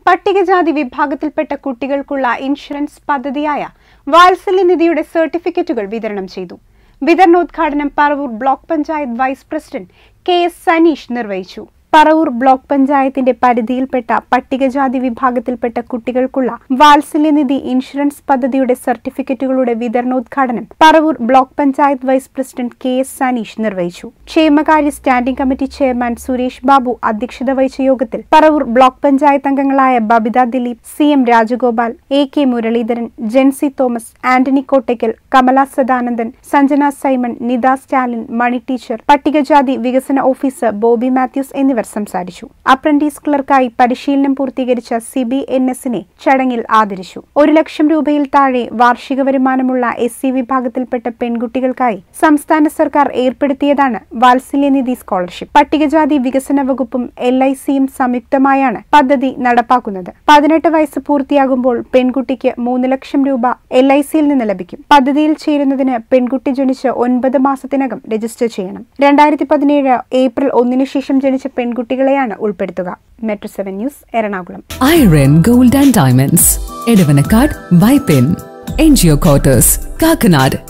പട്ടികജാതി വിഭാഗത്തിൽപ്പെട്ട കുട്ടികൾക്കുള്ള ഇൻഷുറൻസ് പദ്ധതിയായ വാത്സല്യനിധിയുടെ സർട്ടിഫിക്കറ്റുകൾ വിതരണം ചെയ്തു വിതരണോദ്ഘാടനം Paravur block panchayat vice president K S Saneesh നിർവഹിച്ചു പറവൂർ ബ്ലോക്ക് പഞ്ചായത്തിന്റെ പരിധിയിൽപ്പെട്ട പട്ടികജാതി വിഭാഗത്തിൽപ്പെട്ട കുട്ടികൾക്കുള്ള വാത്സല്യനിധി ഇൻഷുറൻസ് പദ്ധതിയുടെ സർട്ടിഫിക്കറ്റുകളുടെ വിതരണോദ്ഘാടനം Paravur block panchayat vice president K S Saneesh നിർവഹിച്ചു ക്ഷേമകാര്യ standing committee chairman Suresh Babu അധ്യക്ഷത വഹിച്ച യോഗത്തിൽ പറവൂർ ബ്ലോക്ക് പഞ്ചായത്ത് അംഗങ്ങളായ Babitha Dileep C M Rajagopal A K Muraleedharan Jency Thomas Antony Kottakkal Kamala Sadanandan Sanjana Simon Nitha Stalin Mani teacher പട്ടികജാതി വികസന ഓഫീസർ ബോബി മാത്യൂസ് എന്നിവർ സംസാരിച്ചു അപ്രന്റീസ് ക്ലർക്കായി പരിശീലനം പൂർത്തീകരിച്ച സിബി എൻ എസിനെ ചടങ്ങിൽ ആദരിച്ചു ഒരു ലക്ഷം രൂപയിൽ താഴെ വാർഷിക വരുമാനമുള്ള എസ് സി വിഭാഗത്തിൽപ്പെട്ട പെൺകുട്ടികൾക്കായി സംസ്ഥാന സർക്കാർ ഏർപ്പെടുത്തിയതാണ് വാത്സല്യനിധി സ്കോളർഷിപ്പ് പട്ടികജാതി വികസന വകുപ്പും എൽ ഐ സിയും സംയുക്തമായാണ് പദ്ധതി നടപ്പാക്കുന്നത് പതിനെട്ട് വയസ്സ് പൂർത്തിയാകുമ്പോൾ പെൺകുട്ടിക്ക് മൂന്ന് ലക്ഷം രൂപ എൽ ഐ സിയിൽ നിന്ന് ലഭിക്കും പദ്ധതിയിൽ ചേരുന്നതിന് പെൺകുട്ടി ജനിച്ച് ഒൻപത് മാസത്തിനകം രജിസ്റ്റർ ചെയ്യണം രണ്ടായിരത്തി പതിനേഴ് ഏപ്രിൽ ഒന്നിനു ശേഷം ജനിച്ച പെൺകുട്ടികളെയാണ് ഉൾപ്പെടുത്തുക metro seven news Ernakulam Iron Gold and Diamonds, Edavanakkad, Vipin, NGO Quarters, Kakanad,